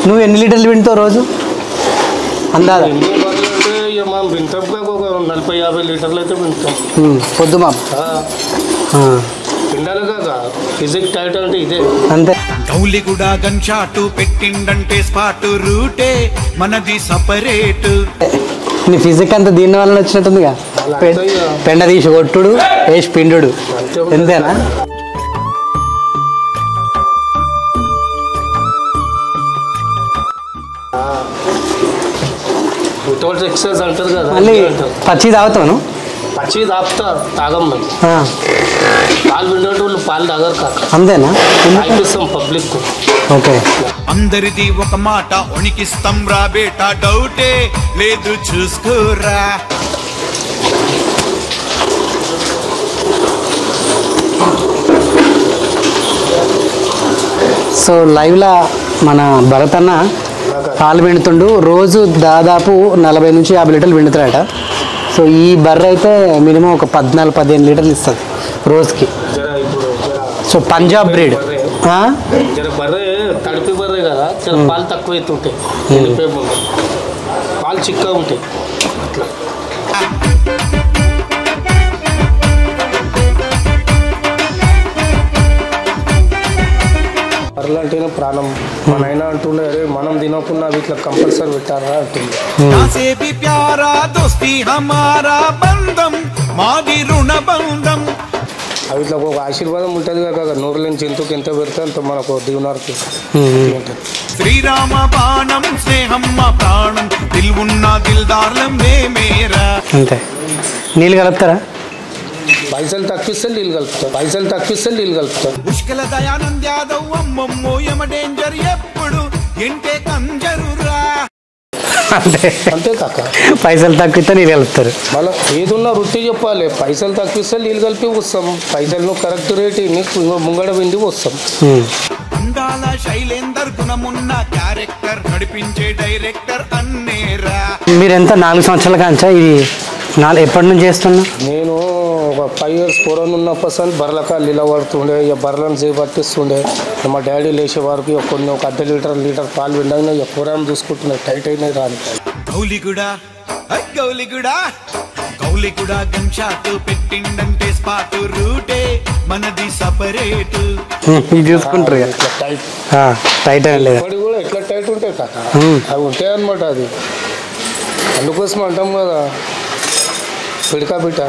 నువ్వు ఎన్ని లీటర్లు వింటావు రోజు అందాదా ఎన్ని బర్రెలు అంటే ఇక మనం వింటాం కాక ఒక నలభై యాభై లీటర్లు అయితే వింటాం ఉమ్, పొద్దు మా ఆ, పిండాలి కాక ఫిజిక్ టైట్ అంటే ఇదే అంతే గౌలిగూడ గన్ షాటు పెట్టిండంటే స్పాట్ రూటే మనది సపరేట్ నీ ఫిజిక్ అంతా దీని వల్ల వచ్చినట్టుందిగా అలా పె- అంతే ఇక. పెండ తీసి కొట్టుడు వేసి పిండుడు అంతే ఉంటుంది. ఎంతేనా వితౌట్ ఎక్సర్సైజ్ అంటారు కదా మళ్ళీ అదే అంటారు. పచ్చి తాగుతాను పచ్చి తాపుతా తాగం మేము పాలు పిండే వాళ్ళు పాలు తాగరు కాక అంతేనా ఎందుకు? తాగిపిస్తాం పబ్లిక్ ఓకే అందరిది ఒక మాట వణికిస్తాం రా బేటా డౌటే లేదు చూసుకోరా సో లైవ్లో మన భరత్ అన్న పాలు పిండుతుండు రోజు దాదాపు నలభై నుంచి యాభై లీటర్లు పిండుతాడట సో ఈ బర్రె అయితే మినిమం ఒక పద్నాలుగు పదిహేను లీటర్లు ఇస్తుంది రోజుకి జర ఇప్పుడు జర సో పంజాబ్ బ్రీడ్ ఆ? జర బర్రె తడిపి బర్రె కదా జర పాలు తక్కువ అవుతుంటాయి ఎండిపోయి ముందు పాలు చిక్కగా ఉంటాయి అట్లా బర్రెలు అంటేనే ప్రాణం మన అయినా అంటుండే అరే మనం తినకుండా వీటిలో కంపల్సరీ పెట్టారా అంటుంది నాసే भी प्यारा दोस्ती हमारा बंधम మాది రుణ బంధం అవి ఇట్లా ఒక ఆశీర్వాదం ఉంటుంది కాక నోరు లేని జంతువుకి ఎంత పెడితే అంత మనకు దీవెనార్కి ఉంటుంది శ్రీరామ బాణం స్నేహం మా ప్రాణం దిల్వున్న దిల్దార్లం మేమేరా అంతే నీళ్ళు కలుపుతారా పైసలు తక్కువిస్తే నీళ్ళు కలుపుతాం పైసలు తక్కువిస్తే నీళ్ళు కలుపుతాం పుష్కల దయానంద్ యాదవ్ అమ్మమ్మో యమ డేంజర్ ఎప్పుడు ఎంటే కంజరురా అంతే అంతే కాక పైసలు తక్కువైతే నీళ్ళు కలుపుతారు మళ్ళీ ఏదున్నా వృత్తి చెప్పాలి పైసలు తక్కువిస్తే నీళ్ళు కలిపి వస్తాం పైసలు కరెక్ట్ రేట్ నీకు ముంగడ విండి వస్తాం ఉమ్. అందాల శైలేందర్ గుణమున్న క్యారెక్టర్ నడిపించే డైరెక్టర్ అన్నేరా మీరు ఎంత నాలుగు సంవత్సరాల కాంచా ఇది నాలుగు ఎప్పటి నుంచి చేస్తున్నా నేను ఒక ఫైవ్ ఇయర్స్ పూర్వం ఉన్నప్పుడు అసలు బర్రెలక నీళ్ళ పడుతుండే ఇక బర్రెలను చేపట్టిస్తుండే ఇక మా డాడీ లేచే వారికి ఒక కొన్ని ఒక అర్ధ లీటర్ లీటర్ పాలు విండగా ఇక పూరం చూసుకుంటున్నాయి టైట్ అయినాయి రాని గౌలిగుడ ఐ గౌలిగుడ గౌలిగుడ గన్ షాట్ పెట్టిండంటే స్పాట్ రూటే మనది సపరేట్ ఉమ్, ఇది చూసుకుంటారు ఇక. ఇట్లా టైట్ ఆ, టైట్ అని లేదా ఇప్పటికి కూడా ఎట్లా టైట్ ఉంటాయి కాక మ్మ్. అవి ఉంటాయి అనమాట అది అందుకోసం అంటాం కదా పిడకా పిట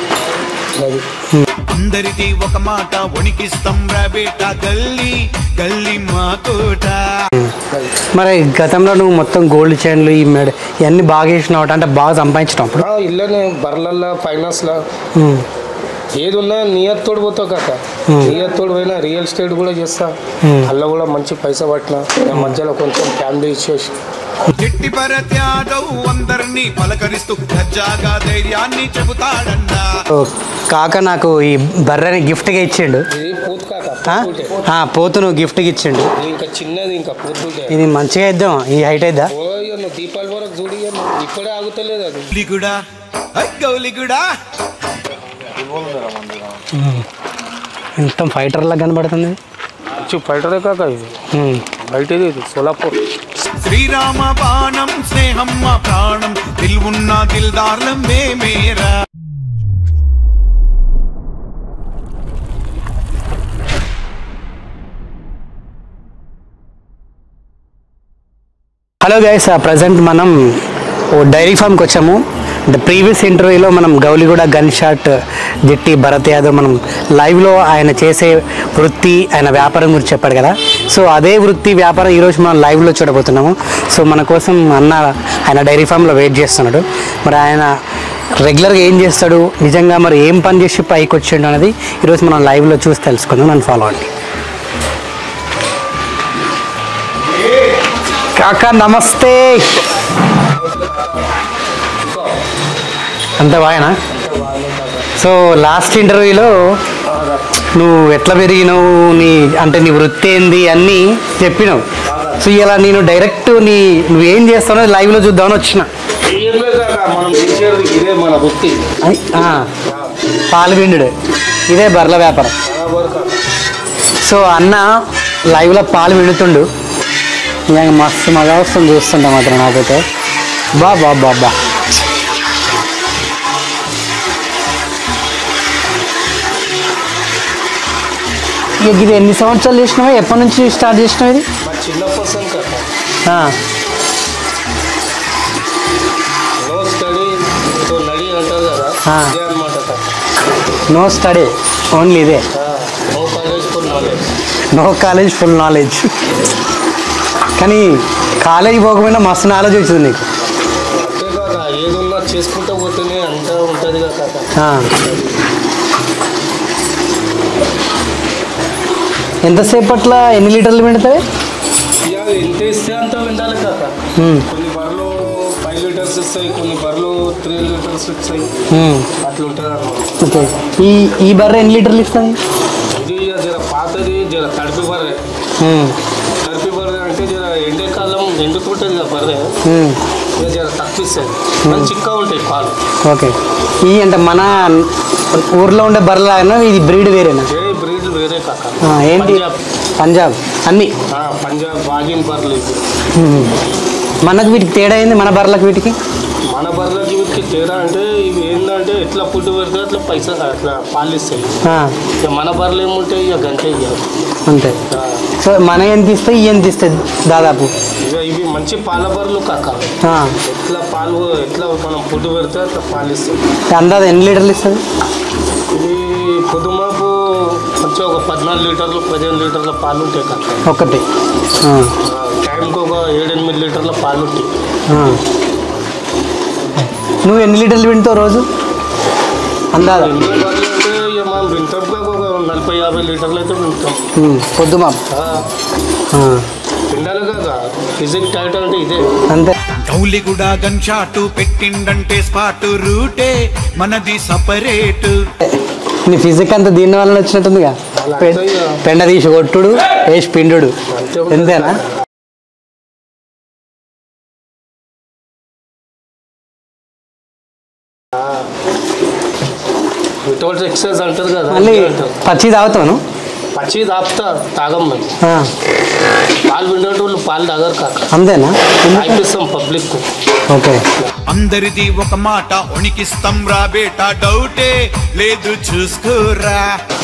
అది అందరిది ఒక మాట వణికిస్తాం రా బేటా గల్లీ గల్లీ మా కోట అది. మరి గతంలో నువ్వు మొత్తం గోల్డ్ చైన్లు ఈ మెడ ఇవన్నీ బాగా వేసినావు అంటే బాగా సంపాదించినావు అప్పుడు ఆ, ఇళ్ళనే బర్రెలల్లో ఫైనాన్స్లో ఉమ్, ఏది ఉన్నా నియత్ తోడు పోతావు కాక నియత్ తోడు పోయినా రియల్ ఎస్టేట్ కూడా చేస్తా అల్ల కూడా మంచి పైసా పట్టిన నా మధ్యలో కొంచెం ఫ్యామిలీ ఇచ్చేసి చెట్టి భరత్ యాదవ్ అందరినీ పలకరిస్తూ దర్జాగా ధైర్యాన్ని చెబుతాడన్నా ఓ, కాక నాకు ఈ బర్రెని గిఫ్ట్గా ఇచ్చిండు ఇది పూత్ కాక ఆ? పూతుంటే ఆ, పోతును గిఫ్ట్గా ఇచ్చిండు ఇది ఇంకా చిన్నది ఇంకా పూతుంటే ఇది మంచిగా ఇద్దాం ఈ హైట్ అయిద్దా ఓ ఇక నువ్వు దీపావళి వరకు చూడి ఇక నువ్వు ఇప్పుడే ఆగుతలేదు అది గౌలిగుడ ఐ గౌలిగుడ మొత్తం ఫైటర్లా కనబడుతుంది మంచి ఫైటరే కాక ఇది ఉమ్, బయటది ఇది సోలాపూర్ శ్రీరామ బాణం స్నేహం మా ప్రాణం దిల్వున్న దిల్దార్లం మేమేరా హలో గైస్ ప్రజెంట్ మనం ఓ డైరీ ఫామ్కి వచ్చాము ద ప్రీవియస్ ఇంటర్వ్యూలో మనం గౌలిగూడ గన్ షాట్ జట్టి భరత్ యాదవ్ మనం లైవ్లో ఆయన చేసే వృత్తి ఆయన వ్యాపారం గురించి చెప్పాడు కదా సో అదే వృత్తి వ్యాపారం ఈరోజు మనం లైవ్లో చూడబోతున్నాము సో మన కోసం అన్న ఆయన డైరీ ఫామ్లో వెయిట్ చేస్తున్నాడు మరి ఆయన రెగ్యులర్గా ఏం చేస్తాడు నిజంగా మరి ఏం పని చేసి పైకి వచ్చిండు అనేది ఈరోజు మనం లైవ్లో చూసి తెలుసుకుందాం నన్ను ఫాలో అవ్వండి కాకా నమస్తే అంత బాగానా సో లాస్ట్ ఇంటర్వ్యూలో నువ్వు ఎట్లా పెరిగినావు నీ అంటే నీ వృత్తి ఏంది అన్నీ చెప్పినావు సో ఇలా నేను డైరెక్ట్ నీ నువ్వేం చేస్తావో లైవ్లో చూద్దామని వచ్చిన ఏం లేదు కాక మనం చేసేది ఇదే మన వృత్తి ఐ, ఆ, పాలు పిండుడు ఇదే బర్ల వ్యాపారం బరాబర్ కాక సో అన్న లైవ్లో పాలు పిండుతుండు నిజంగా మస్తు మజా వస్తుంది చూస్తుంటే మాత్రం నాకైతే బా బా బా బా ఇక ఇది ఎన్ని సంవత్సరాలు చేసినావా ఎప్పటి నుంచి స్టార్ట్ చేసినావు ఇది మా చిన్న పర్సన్ కదా ఆ, నో స్టడీ సో నడి అంటారు కదా ఆ. ఇదే అనమాట కదా నో స్టడీ ఓన్లీ ఇదే no college full knowledge no college full knowledge కానీ కాలేజ్ పోకపోయినా మస్తు నాలెడ్జ్ వచ్చింది నీకు అంతే కాక ఏది ఉన్నా చేసుకుంటూ పోతేనే అంతా ఉంటుంది కదా ఆ. ఎంతసేపట్ల ఎన్ని లీటర్లు పెడతాయి ఇక ఎంత ఇస్తే అంత విండాలి కాక కొన్ని బర్రెలు ఫైవ్ లీటర్స్ ఇస్తాయి కొన్ని బర్రెలు త్రీ లీటర్స్ ఇస్తాయి అట్లా ఉంటుంది అనమాట ఓకే ఈ ఈ బర్రె ఎన్ని లీటర్లు ఇస్తుంది ఇది ఇక జర పాతది జర తడిపి బర్రె తడిపి బర్రె అంటే జర ఎండాకాలం ఎండుకుంటుంది కదా బర్రె ఇక జర తక్కువ ఇస్తుంది కానీ చిక్కగా ఉంటాయి పాలు ఓకే ఈ అంటే మన ఊర్లో ఉండే బర్రెలాగా ఇది బ్రీడ్ వేరేనా ఏ బ్రీడ్ వేరే కాక ఆ, ఏంటి పంజాబ్ పంజాబ్ అన్నీ ఆ, పంజాబ్ వాగిన్ బర్రెలు ఇవి మ్మ్. మనకు వీటికి తేడా అయింది మన బర్రెలకు వీటికి మన బర్రెలకి వీటికి తేడా అంటే ఇవి ఏంటంటే ఎట్లా ఫుడ్ పెడితే అట్లా పైసా అట్లా పాలు ఇస్తాయి ఆ, ఇక మన బర్రెలు ఏముంటాయి ఇక గంటే ఇక అంతే ఆ, సో మన ఎంత ఇస్తాయి ఈ ఎంత ఇస్తాయి దాదాపు ఇక ఇవి మంచి పాల బర్రెలు కాక ఆ, ఎట్లా పాలు ఎట్లా మనం ఫుడ్ పెడితే అట్లా పాలు ఇస్తాయి అందాజ ఎన్ని లీటర్లు ఇస్తుంది ఇది పొద్దుమాపు మంచిగా ఒక పద్నాలుగు లీటర్లు పదిహేను లీటర్ల పాలు ఉంటాయి కాక ఒకటి ఆ, ఆ, టైంకి ఒక ఏడెనిమిది లీటర్ల పాలు ఉంటాయి ఆ. నువ్వు ఎన్ని లీటర్లు వింటావు రోజు అందాజ ఎన్ని బర్రెలు అంటే ఇక మనం వింటాం కాక ఒక నలభై యాభై లీటర్లు అయితే వింటాం మ్మ్. పొద్దుమా ఆ, ఆ, విండాలి కాక ఫిజిక్ టైట్ అంటే ఇదే అంతే గౌలిగూడ గన్ షాటు పెట్టిండంటే స్పాట్ రూటే మనది సపరేట్ నీ ఫిజిక్ అంతా దీని వల్ల వచ్చినట్టుందిగా అలా పె- అంతే ఇక. పెండ తీసి కొట్టుడు వేసి పిండుడు అంతే ఉంటుంది. ఎంతేనా వితౌట్ ఎక్సర్సైజ్ అంటారు కదా మళ్ళీ అంతే అంటారు పచ్చి తాగుతాను పచ్చి తాపుతా తాగం మేము ఆ, పాలు విండేటోళ్ళు పాలు తాగరు కాక అంతేనా ఎందుకు? తాగిపిస్తాం పబ్లిక్ ఓకే అందరిది ఒక మాట ఉణికిస్తాం రా బేటా డౌటే లేదు చూసుకోరా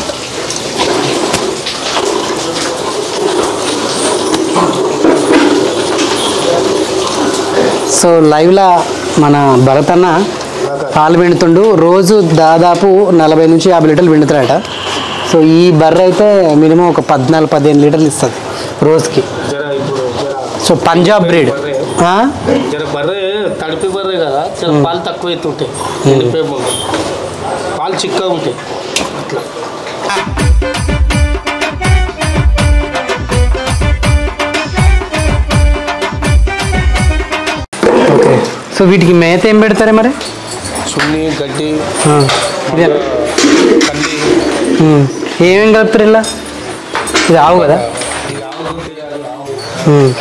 సో లైవ్లో మన భరత్ అన్న పాలు పిండుతుండు రోజు దాదాపు నలభై నుంచి యాభై లీటర్లు పిండుతాడట సో ఈ బర్రె అయితే మినిమం ఒక పద్నాలుగు పదిహేను లీటర్లు ఇస్తుంది రోజుకి జర ఇప్పుడు జర సో పంజాబ్ బ్రీడ్ ఆ? జర బర్రె తడిపి బర్రె కదా జర పాలు తక్కువ అవుతుంటాయి ఎండిపోయే ముందు పాలు చిక్కగా ఉంటాయి అట్లా ఓకే సో వీటికి మేత ఏం పెడతారే మరి చున్ని గడ్డి ఆ, ఇదే కంది ఉమ్. ఏమేం కలుపుతారు ఇలా ఇది ఆవు కదా ఇది ఆవు ఉంటుంది, అది ఆవు. ఉమ్.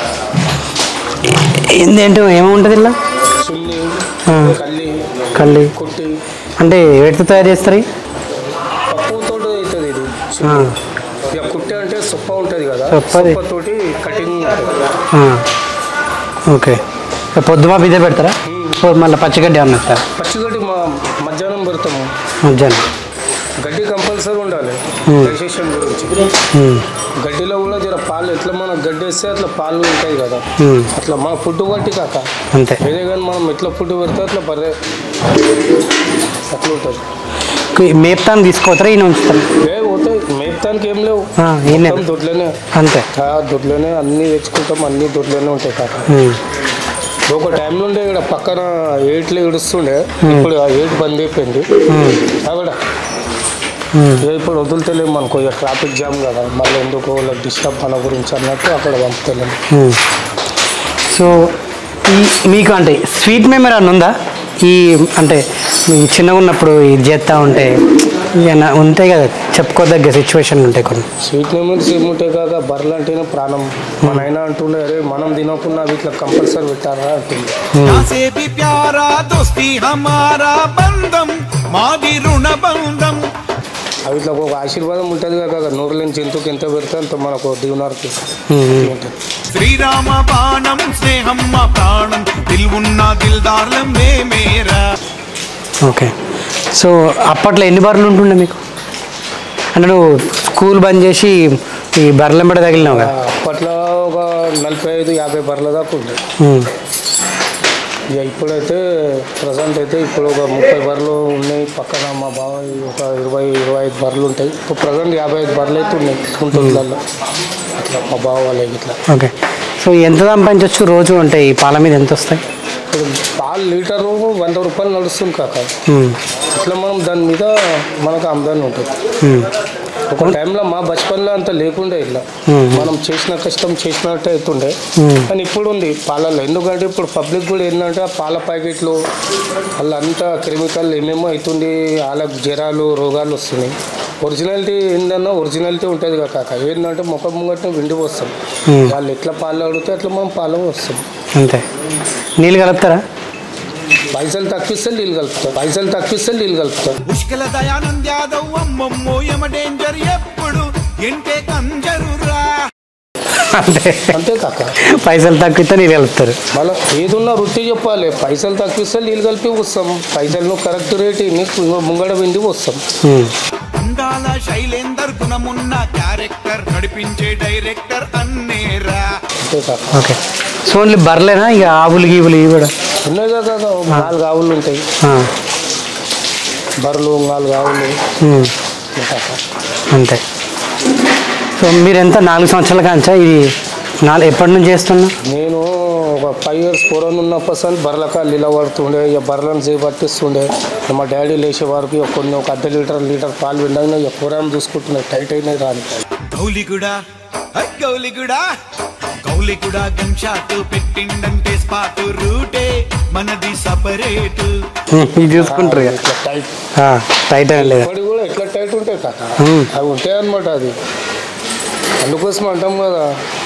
ఏంది ఏంటి ఏముంటుంది ఇలా చున్ని ఆ. కల్లి కల్లి కుట్టి అంటే వేటితో తయారు చేస్తారు ఇవి? పప్పుతో అవుతుంది ఇది ఆ, ఇక కుట్టి అంటే సొప్ప ఉంటుంది కదా సొప్పది. సొప్పతోటి కటింగ్ ఉంటుంది ఆ. ఓకే ఇక పొద్దుమా ఇదే పెడతారా ఓ, మళ్ళీ పచ్చిగడ్డి అన్న సార్ పచ్చిగడ్డి మా మధ్యాహ్నం పెడతాము మధ్యాహ్నం గడ్డి కంపల్సరీ ఉండాలి Hmm. డైజెషన్ గురించి ఉమ్. గడ్డిలో కూడా జర పాలు ఎట్లా మనం గడ్డి వేస్తే అట్లా పాలు ఉంటాయి కదా ఉమ్. అట్లా మన ఫుడ్ బట్టి కాక అంతే వేరే కానీ మనం ఎట్లా ఫుడ్ పెడితే అట్లా బర్రె అట్లా ఉంటుంది కు- మేపుతాను తీసుకోతారా ఈయన ఉంచుతారు ఏ పోతాయి మేపుతానికి ఏం లేవు ఆ, ఈయనే. మొత్తం దొడ్లోనే అంతే ఆ, దొడ్లోనే అన్నీ తెచ్చుకుంటాం అన్నీ దొడ్లోనే ఉంటాయి కాక ఉమ్. ఒక టైంలో ఉండే ఇక్కడ పక్కన ఏట్లు ఇడుస్తుండే ఇప్పుడు ఆ ఏట్ బంద్ అయిపోయింది ఉమ్. ఆవిడ ఉమ్. ఏ ఇప్పుడు వదులుతలేము మనకు ఇక ట్రాఫిక్ జామ్ కదా మళ్ళీ ఎందుకు వాళ్ళకి డిస్టర్బ్ మన గురించి అన్నట్టు అక్కడ పంపుతలేము ఉమ్. సో ఈ మీకు అంటే స్వీట్ మెమరీ అని ఉందా ఈ అంటే మీ చిన్నగా ఉన్నప్పుడు ఇది చేస్తూ ఉంటే ఏమైనా ఉంటాయి కదా చెప్పుకోదగ్గ సిచ్యువేషన్లు ఉంటాయి కొన్ని స్వీట్ మెమరీస్ ఏముంటాయి కాక బర్రెలు అంటేనే ప్రాణం మన అయినా అంటుండే అరే మనం తినకుండా వీటిలో కంపల్సరీ పెట్టారా అంటుంది నాసే भी प्यारा दोस्ती हमारा बंधम మాది రుణ బంధం అవి ఇట్లా ఒక ఆశీర్వాదం ఉంటుంది కాక నూరు లేని జంతువుకి ఎంత పెడితే అంత మనకు దీవనార్కి ఉంటుంది శ్రీరామ బాణం స్నేహం మా ప్రాణం దిల్వున్న దిల్దార్లం మేమేరా ఓకే సో అప్పట్లో ఎన్ని బర్రెలు ఉంటుండే మీకు అంటే నువ్వు స్కూల్ బంద్ చేసి ఈ బర్రెలెంబడి తగిలినావు ఆ, కదా అప్పట్లో ఒక నలభై ఐదు యాభై బర్రెల దాకా ఉండే ఉమ్. ఇక ఇప్పుడైతే ప్రజెంట్ అయితే ఇప్పుడు ఒక ముప్పై బర్రెలు ఉన్నాయి పక్కన మా బావ ఒక ఇరవై ఇరవై ఐదు బర్రెలు ఉంటాయి ఇప్పుడు ప్రజెంట్ యాభై ఐదు బర్రెలు అయితే ఉన్నాయి గుంటూరులలో అట్లా మా బావ వాళ్ళకి ఇట్లా ఓకే సో ఎంత సంపాదించవచ్చు రోజు అంటే ఈ పాల మీద ఎంత వస్తాయి ఇప్పుడు పాలు లీటరు వంద రూపాయలు నడుస్తుంది కాక ఉమ్. ఇట్లా మనం దాని మీద మనకు ఆమ్దాని ఉంటుంది ఉమ్. ఒక టైంలో మా బచపన్లో అంత లేకుండే ఇట్లా మ్మ్. మనం చేసిన కష్టం చేసినట్టు అవుతుండే మ్మ్. కానీ ఇప్పుడు ఉంది పాలల్లో ఎందుకంటే ఇప్పుడు పబ్లిక్ కూడా ఏంటంటే ఆ పాల ప్యాకెట్లు వాళ్ళ అంతా కెమికల్ ఏమేమో అవుతుంది వాళ్ళకి జ్వరాలు రోగాలు వస్తున్నాయి ఒరిజినాలిటీ ఏందన్నా ఒరిజినాలిటీ ఉంటుంది కాక ఏంటంటే ముఖం ముంగట్నే విండి వస్తాం మ్మ్. వాళ్ళు ఎట్లా పాలు అడిగితే అట్లా మనం పాలు వస్తాం అంతే నీళ్ళు కలుపుతారా పైసలు తక్కువిస్తే నీళ్ళు కలుపుతాం పైసలు తక్కువిస్తే నీళ్ళు కలుపుతాం పుష్కల దయానంద్ యాదవ్ అమ్మమ్మో యమ డేంజర్ ఎప్పుడు ఎంటే కంజరురా అంటే అంతే కాక పైసలు తక్కువైతే నీళ్ళు కలుపుతారు మళ్ళీ ఏదున్నా వృత్తి చెప్పాలి పైసలు తక్కువిస్తే నీళ్ళు కలిపి వస్తాం పైసలు కరెక్ట్ రేట్ నీకు ముంగడ విండి వస్తాం ఉమ్. అందాల శైలేందర్ గుణమున్న క్యారెక్టర్ నడిపించే డైరెక్టర్ అన్నేరా అంతే కాక ఓకే సో ఓన్లీ బర్రెలేనా ఇక ఆవులు గీవులు ఇవి కూడా ఉన్నాయి కదా నాలుగు ఆవులు ఉంటాయి ఆ. బర్రెలు నాలుగు ఆవులు ఉమ్. అంతే కాక. అంతే సో మీరు ఎంత నాలుగు సంవత్సరాల కాంచా ఇది నాలుగు ఎప్పటి నుంచి చేస్తున్నా నేను ఒక ఫైవ్ ఇయర్స్ పూర్వం ఉన్నప్పుడు సార్ బర్రెలక నిలబడుతుండే ఇక బర్రెలను చేపట్టిస్తుండే ఇక మా డాడీ లేచే వారికి ఒక కొన్ని ఒక అర్ధ లీటర్ లీటర్ పాలు విండగానే ఇక పూరం చూసుకుంటున్నాయి టైట్ అయినాయి రాని గౌలిగుడ హై గౌలిగుడ గౌలిగుడ గన్ షాట్ పెట్టిండంటే స్పాట్ రూటే మనది సపరేట్ ఇది చూసుకుంటారు ఇక ఇట్లా టైట్ ఆ, టైట్ ఏం లేదు ఇప్పటికి కూడా ఎట్లా టైట్ ఉంటాయి కాక మ్మ్. అవి ఉంటాయి అనమాట అది అందుకోసం అంటాం కదా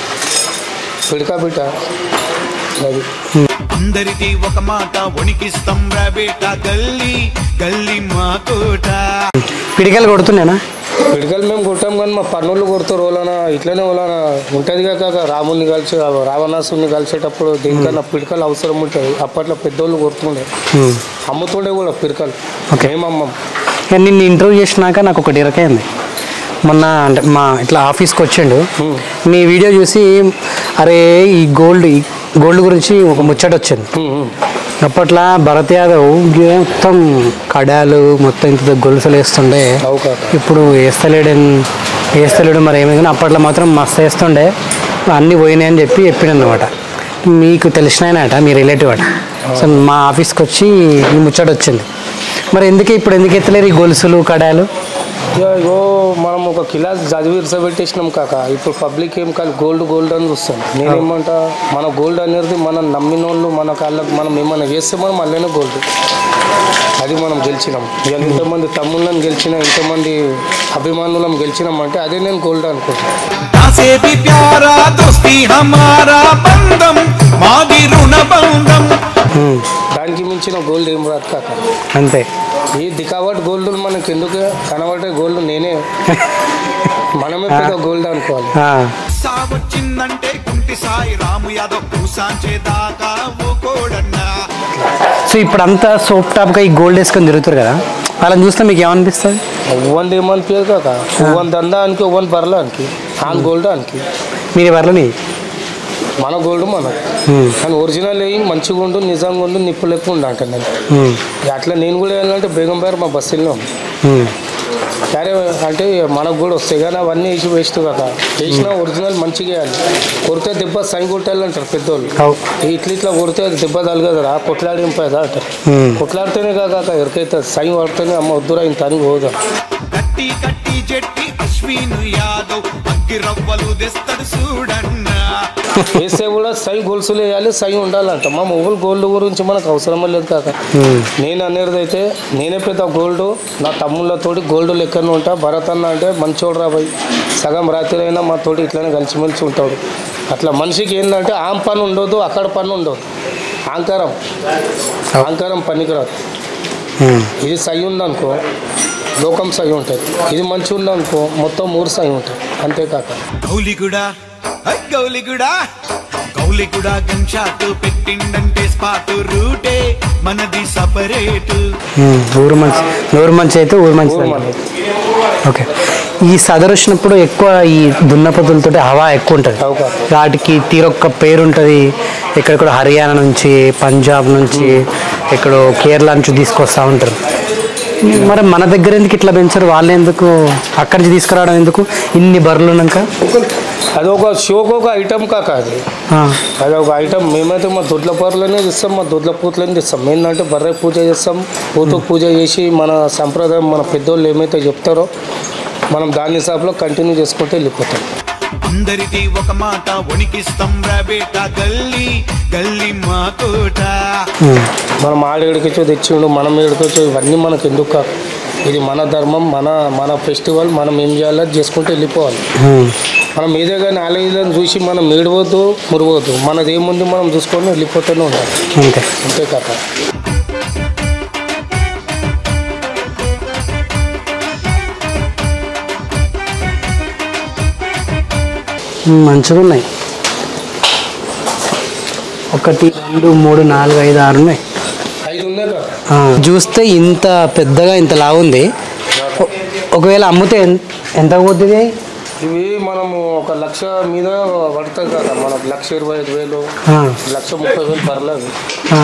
పిడకా బిడ్డ అది అందరిది ఒక మాట వణికిస్తాం రా బేట గల్లీ గల్లీ మా కోట పిడికలు కొడుతున్నానా పిడకలు మేము కొట్టాం కానీ మా పన్నులు కొడతారు ఓలానా ఇట్లనే ఓలానా ఉంటుంది కాక రాముని కలిసి రావణాసుని కలిసేటప్పుడు దేనికన్నా పిడకలు అవసరం ఉంటాయి అప్పట్లో పెద్దోళ్ళు కొడుతుండే ఉమ్. అమ్ముతుండే కూడా పిడకలు ఓకే. మేము అమ్మం ఇక నిన్ను ఇంటర్వ్యూ చేసినాక నాకు ఒకటి ఇరకైంది మొన్న అంటే మా ఇట్లా ఆఫీస్కి వచ్చిండు ఉమ్. నీ వీడియో చూసి అరే ఈ గోల్డ్ ఈ గోల్డ్ గురించి ఒక ముచ్చట వచ్చింది ఉమ్, ఉమ్. అప్పట్లో భరత్ యాదవ్ మొత్తం కడాలు మొత్తం ఇంత గొలుసులు వేస్తుండే అవు కాక ఇప్పుడు వేస్తలేడని వేస్తలేడు మరి ఏమైంది కానీ అప్పట్లో మాత్రం మస్తు వేస్తుండే అన్నీ పోయినాయి అని చెప్పి చెప్పిండనమాట మీకు తెలిసిన ఆయన అట మీ రిలేటివ్ అట సో మా ఆఫీస్కి వచ్చి ఈ ముచ్చట వచ్చింది మరి ఎందుకు ఇప్పుడు ఎందుకు ఎత్తలేరు ఈ గొలుసులు కడాలు ఇక ఇగో మనం ఒక కిలాస్ చదివి పెట్టేసినాం కాక ఇప్పుడు పబ్లిక్ ఏం కాదు గోల్డ్ గోల్డ్ అని చూస్తాం నేనేమంటా మన గోల్డ్ అనేది మనం నమ్మిన వాళ్ళు మన కాళ్ళకి మనం ఏమైనా చేస్తే మనం మళ్ళీ గోల్డ్ అది మనం గెలిచినాం ఇక ఇంతమంది తమ్ముళ్ళని గెలిచిన ఇంతమంది అభిమానులను గెలిచినాం అంటే అదే నేను గోల్డ్ అనుకుంటాను ఆసే भी प्यारा दोस्ती हमारा बंधम మాది రుణ బంధం ఉమ్, దానికి మించిన గోల్డ్ ఏం రాదు కాక అంతే ఈ దికావట్ గోల్డ్ మనకి ఎందుకు కనబడే గోల్డ్ నేనే మనమే పెద్ద గోల్డ్ అనుకోవాలి ఆ, సావచ్చిందంటే కుంటి సాయి రాము యాదవ్ కూసాంచే దాకా ఊకోడన్నా సో ఇప్పుడు అంతా సోప్ టాప్గా ఈ గోల్డ్ వేసుకొని తిరుగుతారు కదా వాళ్ళని చూస్తే మీకు ఏమనిపిస్తుంది ఒవ్వంది ఏమనిపించదు కాక ఒవ్వని దందానికి ఒవ్వని బరలానికి ఆన్ గోల్డ్ అనికి మీరు ఎవరిని మన గోల్డ్ మన ఉమ్, కానీ ఒరిజినల్ అయ్యి మంచిగా ఉండు నిజంగా ఉండు నిప్పు లెక్క ఉండు అంట నేను ఉమ్, అట్లా నేను కూడా వెళ్ళాలంటే బేగం పేరు మా బస్సులో ఉమ్, సరే అంటే మనకు కూడా వస్తాయి కానీ అవన్నీ వేసి వేస్ట్ కదా వేసినా ఒరిజినల్ మంచిగా వేయాలి కొడితే దెబ్బ సై కొట్టాలంటారు పెద్దోళ్ళు అవు ఇట్లా ఇట్లా కొడితే అది దెబ్బ తలగదరా కొట్లాడింపదా అంటారు ఉమ్, కొట్లాడితేనే కాక ఎరికైతే సై పడితేనే అమ్మ వద్దురా ఇంత అని పోదా కట్టి కట్టి జట్టి అశ్విన్ యాదవ్ అగ్గి రవ్వలు తెస్తాడు చూడన్నా వేస్తే కూడా సై గొలుసులు వేయాలి సై ఉండాలంట మా మొబైల్ గోల్డ్ గురించి మనకు అవసరమే లేదు కాక ఉమ్, నేను అనేది అయితే నేనే పెద్ద గోల్డ్ నా తమ్ముళ్ళతోటి గోల్డ్ లెక్కన ఉంటా భరత్ అన్న అంటే మంచోడు రాబోయ్ సగం రాత్రి అయినా మా తోటి ఇట్లనే కలిసిమెలిసి ఉంటాడు అట్లా మనిషికి ఏంటంటే ఆం పని ఉండదు అక్కడ పని ఉండదు అహంకారం అహంకారం పనికిరాదు ఉమ్, ఇది సై ఉందనుకో లోకం సై ఉంటుంది ఇది మంచిగా ఉందనుకో మొత్తం ఊరు సై ఉంటుంది అంతేకాక గౌలిగుడా ఐ గౌలిగుడా గౌలిగుడా గన్ షాట్ పెట్టిండంటే స్పాట్ రూటే మనది సపరేట్ ఉమ్, ఊరు మంచి ఊరు మంచి అయితే ఊరు మంచి ఊరు మనది ఓకే ఈ సదరు వచ్చినప్పుడు ఎక్కువ ఈ దున్నపోతులతో హవా ఎక్కువ ఉంటుంది అవుకా. వాటికి తీరొక్క పేరు ఉంటుంది ఎక్కడెక్కడ హర్యానా నుంచి పంజాబ్ నుంచి ఎక్కడో కేరళ నుంచి తీసుకొస్తూ ఉంటారు మరి మన దగ్గర ఎందుకు ఇట్లా పెంచారు వాళ్ళు ఎందుకు అక్కడి నుంచి తీసుకురావడం ఎందుకు ఇన్ని బర్రెలు ఉన్నాక అది ఒక షోకు ఒక ఐటమ్ కాక అది ఆ, అది ఒక ఐటమ్ మేమైతే మా దొడ్ల పరులనే తెస్తాం మా దొడ్ల పూతలనే తెస్తాం ఏంటంటే బర్రె పూజ చేస్తాం పూత పూజ చేసి మన సంప్రదాయం మన పెద్దోళ్ళు ఏమైతే చెప్తారో మనం దాని హిసాబులో కంటిన్యూ చేసుకుంటూ వెళ్ళిపోతాం అందరిది ఒక మాట వణికిస్తాం రాబేట గల్లీ గల్లీ మా కోట ఉమ్, మనం ఆడేడికొచ్చో తెచ్చిండు మనం ఏడుకొచ్చో ఇవన్నీ మనకు ఎందుకు కాదు ఇది మన ధర్మం మన మన ఫెస్టివల్ మనం ఏం చేయాలో అది చేసుకుంటూ వెళ్ళిపోవాలి ఉమ్, మనం ఏదే కానీ ఆలయాలను చూసి మనం ఏడవద్దు మురవద్దు మనది ఏముంది మనం చూసుకొని వెళ్ళిపోతూనే ఉండాలి అంతే అంతే కాక ఉమ్, మంచిగా ఉన్నాయి ఒకటి రెండు మూడు నాలుగు ఐదు ఆరు ఉన్నాయి ఐదు ఉన్నాయి కాక ఆ, చూస్తే ఇంత పెద్దగా ఇంత లావుంది ఒ- ఒకవేళ అమ్మితే ఎన్- ఎంత పోతుంది ఇవి మనము ఒక లక్ష మీద పడతాయి కదా మనకు లక్ష ఇరవై ఐదు వేలు ఆ, లక్ష ముప్పై వేలు పర్లేదు ఆ.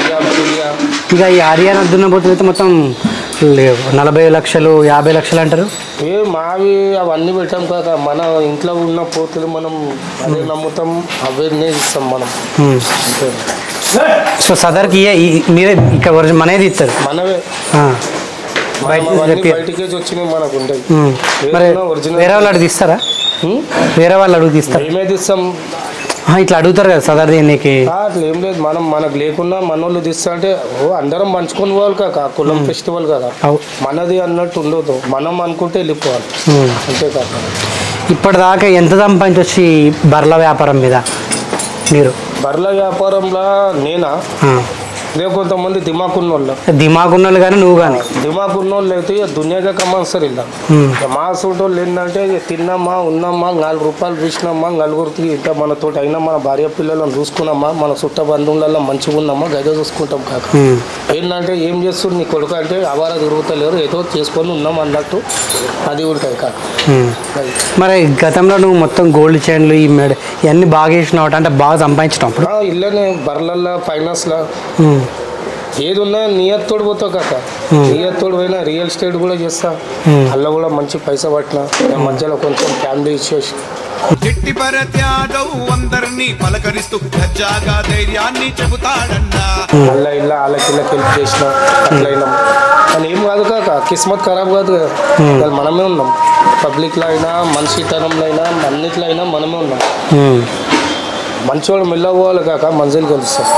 ఇక ఈ హర్యానా దున్నపోతులు అయితే మొత్తం లేవు నలభై లక్షలు యాభై లక్షలు అంటారు ఏ మావి అవన్నీ పెట్టాం కదా మన ఇంట్లో ఉన్న పోతులు మనం అదే నమ్ముతాం అవే ఇస్తాం మనం ఉమ్. అంతే సో సదర్కి ఇయే- ఈ- మీరే ఇక్కడ ఒరిజినల్ మనది ఇస్తారు మనవే ఆ. మనం బయట అవన్నీ తెప్పి- బయటికే వచ్చినాయి మనకు ఉంటాయి ఉమ్. మరి ఏదైనా original- వేరే వాళ్ళు అడుగు తీస్తారా హ్మ్? వేరే వాళ్ళు అడుగు తీస్తారు మేమేది ఇస్తాం ఆ, ఇట్లా అడుగుతారు కదా సదర్ దీనికి ఆ, అట్లా ఏం లేదు మనం మనకు లేకుండా మనోళ్ళు తీస్తా అంటే ఓ అందరం పంచుకొని పోవాలి కాక ఆ కులం ఫెస్టివల్ కదా అవు మనది అన్నట్టు ఉండదు మనం అనుకుంటే వెళ్ళిపోవాలి ఉమ్. అంతేకాక ఇప్పటిదాకా ఎంత సంపాదించొచ్చి ఈ బర్ల వ్యాపారం మీద మీరు బర్ల వ్యాపారంలో నేనా ఆ. లేక కొంతమంది దిమాక్ ఉన్నోళ్ళు దిమాగ్ ఉన్నోళ్ళు కానీ నువ్వు కానీ దిమాక్ ఉన్నోళ్ళు అయితే ఇక దునియాగా కమాన్సారు ఇలా ఉమ్. ఇక మా సూటోళ్ళు ఏంటంటే ఇక తిన్నామా ఉన్నామా నాలుగు రూపాయలు చూసినామా నలుగురికి ఇంత మనతో అయినా మన భార్య పిల్లలను చూసుకున్నామా మన చుట్ట బంధువులలో మంచిగా ఉన్నామా గదే చూసుకుంటాం కాక ఉమ్. ఏంటంటే ఏం చేస్తుంది నీ కొడుకు అంటే అవార తిరుగుతలేరు ఏదో చేసుకొని ఉన్నాం అన్నట్టు అది ఉంటుంది కాక ఉమ్. అది. మరి గతంలో నువ్వు మొత్తం గోల్డ్ చైన్లు ఈ మెడ ఇవన్నీ బాగా వేసినావు అంటే బాగా సంపాదించినావు అప్పుడు ఆ, ఇళ్ళనే బర్లల్లో ఫైనాన్స్లో ఉమ్. ఏది ఉన్నా నియత్తోడు పోతావు కాక నియత్తోడు పోయినా రియల్ ఎస్టేట్ కూడా చేస్తా Hmm. అల్ల కూడా మంచి పైసా పట్టిన ఇక మధ్యలో కొంచెం ఫ్యామిలీ ఇచ్చేసి చెట్టి భరత్ యాదవ్ అందరినీ పలకరిస్తూ దర్జాగా ధైర్యాన్ని చెబుతాడన్నా అల్ల ఇల్ల వాళ్ళకి ఇళ్ళకి హెల్ప్ చేసిన అట్లయినాం కానీ ఏం కాదు కాక కిస్మత్ ఖరాబ్ కాదు కదా ఇవాళ మనమే ఉన్నాం పబ్లిక్లో అయినా మనిషితనంలో అయినా అన్నిట్లో అయినా మనమే ఉన్నాం ఉమ్. మంచివాడు మెల్లపోవాలి కాక మంజిలు కలుస్తాం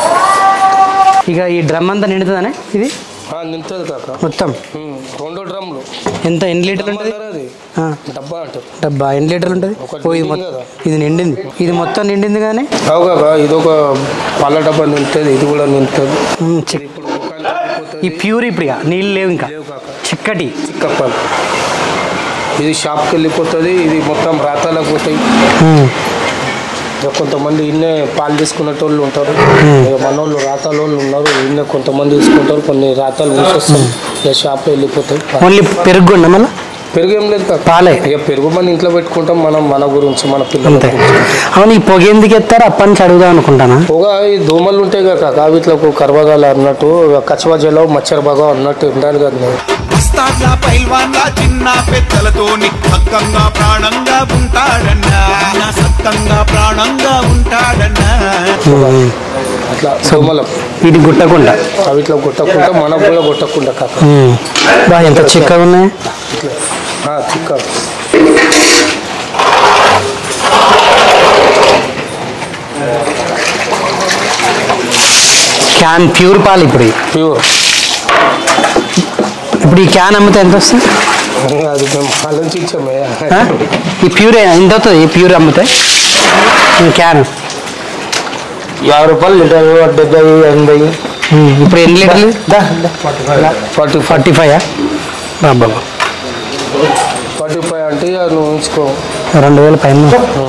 ఇక ఈ డ్రమ్ అంతా నిండుతుందనే ఇది నింతది కాక మొత్తం ఉమ్, రెండు డ్రమ్లు ఎంత ఎన్ని లీటర్లు ఉంటుంది అంటారు అది ఆ, డబ్బా అంటారు డబ్బా ఎన్ని లీటర్లు ఉంటుంది ఒకటి ఓ ఇది నిండింది మొత్తం కదా. ఇది నిండింది ఇది మొత్తం నిండింది కానీ అవు కాక ఇది ఒక పళ్ళ డబ్బా నింటుంది ఇది కూడా నింటుంది ఉమ్, చిక్- ఇప్పుడు దుకాణం తగ్గిపోతుంది. ఈ ప్యూర్ ఇప్పుడు ఇక నీళ్ళు లేవు ఇంకా లేవు కాక చిక్కటి చిక్కప్పాలు ఇది షాప్కి వెళ్ళిపోతుంది ఇది మొత్తం రాతాలకు పోతాయి ఉమ్. ఇక కొంతమంది ఇన్నే పాలు తీసుకునేటోళ్ళు ఉంటారు ఇక మనోళ్ళు రాతాల వాళ్ళు ఉన్నారు ఇన్నే కొంతమంది తీసుకుంటారు కొన్ని రాతాలు మూసేస్తాం ఇక షాప్లో వెళ్ళిపోతాయి ఓన్లీ పెరుగు ఉండ మళ్ళీ పెరుగు ఏం లేదు కాక పాలే ఇక పెరుగు మన ఇంట్లో పెట్టుకుంటాం మనం మన గురించి మన పిల్లల అంతే గురించి. అవును ఈ పొగ ఎందుకు ఎత్తారు అప్పటి నుంచి అడుగుదాం అనుకుంటానా పొగ ఈ దోమలు ఉంటాయి కదా కాక వీటిలో కర్వగాలు అన్నట్టు కచవా జలం మచ్చర్ బాగా అన్నట్టు ఉండాలి కదా నేను ఉస్తాద్లా పైల్వాన్లా చిన్న పెద్దలతోని సక్కంగా ప్రాణంగా ఉంటాడన్నా సక్కంగా ప్రాణంగా ఉంటాడన్నా ఉమ్. అట్లా దోమలం ఇది గుట్టకుండా వీటిలో కొట్టకుండా మనకు కూడా కొట్టకుండా కాక ఉమ్. బా ఎంత చిక్కగా ఉన్నాయి ఇట్లా ఆ, చిక్క క్యాన్ ప్యూర్ పాలు ఇప్పుడు ఇవి. ప్యూర్ ఇప్పుడు ఈ క్యాన్ అమ్మితే ఎంత వస్తుంది అది మేము ఆలోచించామే ఆ? ఈ ప్యూర్ ఎంత అవుతుంది ఈ ప్యూర్ అమ్మితే ఈ క్యాన్ యాభై రూపాయలు లీటర్ డెబ్బై ఎనభై ఉమ్. ఇప్పుడు ఎన్ని లీటర్లు ఫార్టీ ఫార్టీ ఫైవ్ బాబా ఫార్టీ ఫైవ్ అంటే ఇక నువ్వు ఉంచుకో రెండు వేల పైన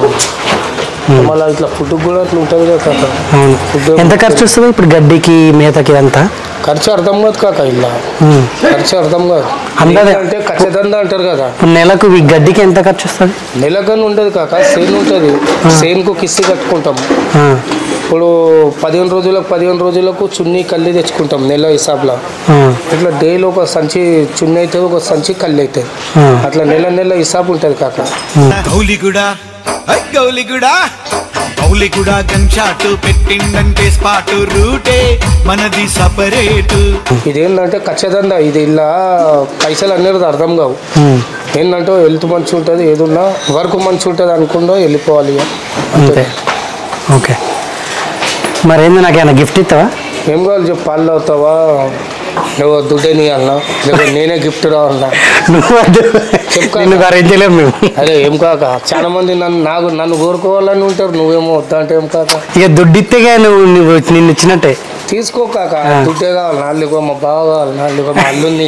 మళ్ళీ ఇట్లా ఫుడ్ కూడా అట్లా ఉంటుంది కదా కాక అవును ఫుడ్ ఎంత ఖర్చు వస్తుంది ఇప్పుడు గడ్డికి మేతకి ఇదంతా ఖర్చు అర్థం కాదు కాక ఇలా ఉమ్. ఖర్చు అర్థం కాదు అందదే. అంటే ఖచ్చితంగా అంటారు కదా ఇప్పుడు నెలకు ఈ గడ్డికి ఎంత ఖర్చు వస్తుంది నెలకని ఉండదు కాక సేన్ ఉంటుంది సేన్కు కిస్సి కట్టుకుంటాం ఆ, ఇప్పుడు పదిహేను రోజులకు పదిహేను రోజులకు చున్నీ కల్లి తెచ్చుకుంటాం నెల హిసాబ్లో ఆ, ఇట్లా డైలీ ఒక సంచి చున్నీ అవుతుంది ఒక సంచి కల్లి అవుతుంది ఆ. అట్లా నెల నెల హిసాబ్ ఉంటుంది కాక గౌలిగుడా ఐ గౌలిగుడా గౌలిగుడా గన్ షాట్ పెట్టిండంటే స్పాట్ రూటే మనది సపరేటు ఇదేంటంటే ఖచ్చితంగా ఇది ఇలా పైసలు అనేది అర్థం కావు ఉమ్, ఏంటంటే హెల్త్ మంచి ఉంటుంది ఏదున్నా వర్క్ మంచి ఉంటుంది అనుకుంటూ వెళ్ళిపోవాలి ఇక. అంతే ఓకే మరి ఏంది నాకు ఏమైనా గిఫ్ట్ ఇస్తావా ఏం కావాలి చెప్పు పాలు అవుతావా నువ్వు దుడ్డని అన్నా లేకపోతే నేనే గిఫ్ట్ రావాలన్నా నువ్వు వద్దు. చెప్పుకో. నిన్ను భరించలేము మేము అరే ఏం కాక చాలా మంది నన్ను నాకు నన్ను కోరుకోవాలని ఉంటారు నువ్వేమో వద్దా అంటే ఏం కాక ఇక దుడ్డిత్తేగా నువ్వు నువ్వు నిన్ను ఇచ్చినట్టే తీసుకో కాక ఆ. దుడ్డే కావాలి నాలుగు మా బావ కావాలి నాలుగు మా అల్లుంది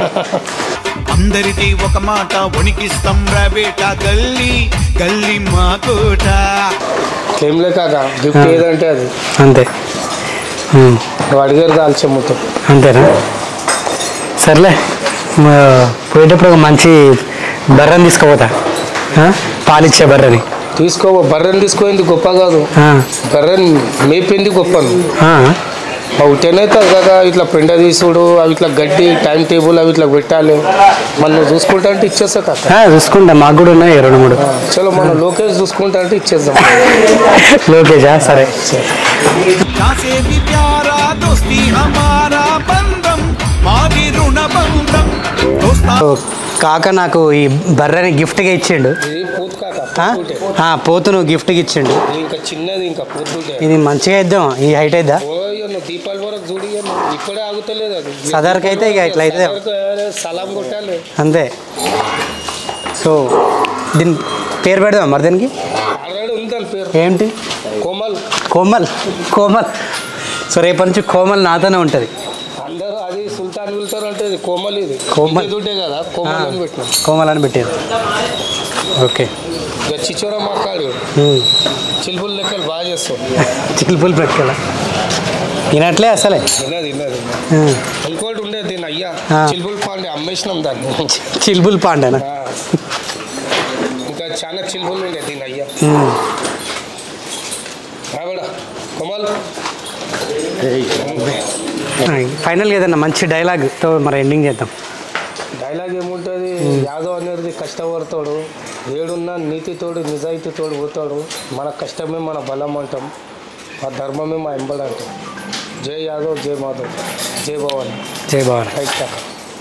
అందరిది ఒక మాట వణికిస్తాం రాబేట గల్లీ గల్లీ మా కోట ఏం లే కాక గిఫ్ట్ ఆ. ఏదంటే అది అంతే ఉమ్, నువ్వు అడిగారు కాల్చే మొత్తం అంతేనా సర్లే మా పోయేటప్పుడు ఒక మంచి బర్రెని తీసుకుపోతా ఆ? పాలిచ్చే బర్రెని తీసుకో బర్రెని తీసుకోయింది గొప్ప కాదు ఆ, బర్రెని మేపింది గొప్పను ఆ, ఉట్టేనైతే కాక ఇట్లా పెండ తీసుడు అవి ఇట్లా గడ్డి టైం టేబుల్ అవి ఇట్లా పెట్టాలి మనం చూసుకుంటా అంటే ఇచ్చేస్తా కాక ఆ, చూసుకుంటా మాకు కూడా ఉన్నాయి రెండు మూడు చలో మనం లోకేష్ చూసుకుంటా అంటే ఇచ్చేద్దాం లోకేషా సరే కాసేవి ప్యారా దోస్తి హమారా బంధం మాది రుణ బంధం దోస్తా ఓ, కాక నాకు ఈ బర్రెని గిఫ్ట్గా ఇచ్చిండు ఇది పూత కాక ఆ? పూతుంటే. ఆ, పోతును గిఫ్ట్గా ఇచ్చిండు ఇది ఇంకా చిన్నది ఇంకా పూతుంటే ఇది మంచిగా ఇద్దాం ఈ హైట్ అయిద్దా ఓయ్యో నువ్వు దీపాల వరకు చూడి నువ్వు ఇప్పుడే ఆగుతలేదు అది సదర్కి అయితే ఇక ఇట్లా అయితే సదర్కు, అరే, సలాం కొట్టాలి అంతే సో దీని పేరు పెడదాం మరి దీనికి ఆల్రెడీ ఉంది దాని పేరు ఏంటి కోమల్ కోమల్ కోమల్ సో రేపటి నుంచి కోమల్ నాతోనే ఉంటుంది అందరూ అది సుల్తాన్ వెళ్తారు అంటే ఇది కోమల్ ఇది కోమల్. ఇది దుడ్డే కదా కోమల్ అని పెట్టినాం కోమల్ అని పెట్టారు ఓకే ఇక చిచోర మాట్లాడు ఉమ్. చిలుపుల లెక్కలు బాగా చేస్తాం చిలుపులు పెట్టుకోలే వినట్లే అసలే విన్నది విన్నది ఉమ్. ఇంకోటి ఉండేది దీని అయ్యా ఆ. చిలుపుల పాండే అమ్మేసినాం దాన్ని చిలుపులు పాండనా ఆ. ఇంకా చాలా చిలుపులు ఉండే దీని అయ్యా ఉమ్. రాబడా కోమల్ ఫైనల్గా ఏదన్నా మంచి డైలాగ్తో మరి ఎండింగ్ చేద్దాం డైలాగ్ ఏముంటుంది యాదవ్ అనేది కష్టపడతాడు ఏడున్న నీతితోడు నిజాయితీతోడు పోతాడు మన కష్టమే మన బలం అంటాం మా ధర్మమే మా ఎంబడి అంటాం జై యాదవ్ జై మాధవ్ జై భవాని జై భవన్ రైట్ కాక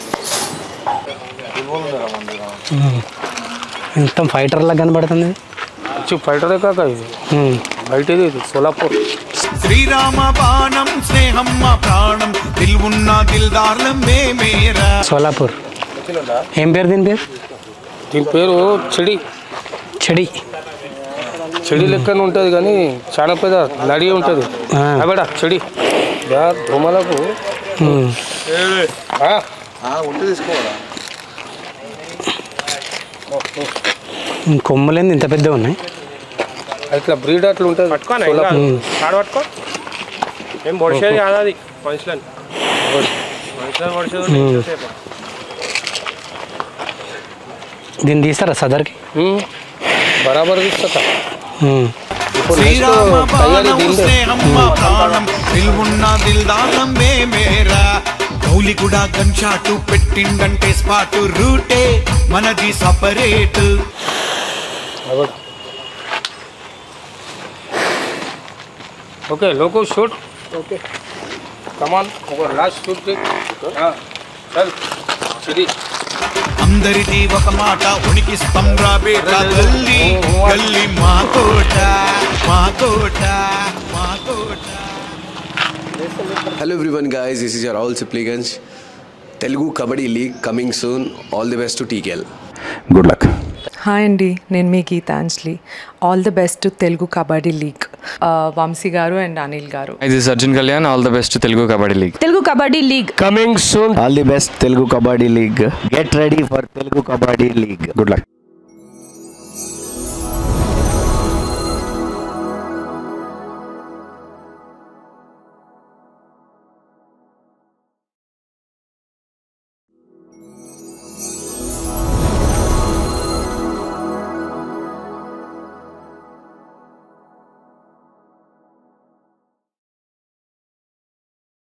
మొత్తం ఫైటర్లా కనబడుతుంది వచ్చి ఫైటరే కాక ఇది ఉమ్. బయటది ఇది సోలాపూర్ శ్రీరామ బాణం స్నేహం మా ప్రాణం దిల్వున్న దిల్దార్లం మేమేరా సోలాపూర్ ఏం పేరు దీని పేరు దీని పేరు చెడి చెడి చెడి లెక్కన ఉంటుంది కానీ చాలా పెద్ద నడి ఉంటుంది ఆ. అబడా చెడి యా దోమలకు ఉమ్. ఆ, ఉమ్, కొమ్ములేంది ఇంత పెద్దగా ఉన్నాయి ఇట్లా బ్రీడ్ అట్లా ఉంటుంది సోలాపూర్. ఉమ్. పట్టుకో ఏం పొడిచేది కాదు అది మనుషులని మనుషులను పొడిచేది ఉమ్. దీన్ని తీస్తారా సదర్కి ఉమ్, బరాబర్ తీస్తా ఉమ్. ఇప్పుడు శ్రీరామ నెక్స్ట్ తయారీ బాణం దీందే స్నేహం మా ప్రాణం దిల్వున్న దిల్దార్లం మేమేరా గౌలి కూడా గన్ షాటు పెట్టిండంటే స్పాట్ రూటే మనది సపరేట్ అవ్వదు. ఓకే లోకో షూట్ ఓకే కమాన్ ఒక లాస్ట్ షూట్ చల్ సిరి అందరిది ఒక మాట ఉనికిస్తాం రాబేట గల్లీ గల్లీ మా కోట మా కోట మా కోట Hello everyone guys, this is your Rahul Sipliganj. Telugu Kabaddi League coming soon. All the best to TKL. Good luck hi అండి నేను మీ Geetanjali all the best to Telugu Kabaddi league Vamsi garu and Anil garu ఇది Arjun Kalyan all the best Telugu Kabaddi league Telugu Kabaddi league coming soon all the best Telugu Kabaddi league get ready for Telugu Kabaddi league good luck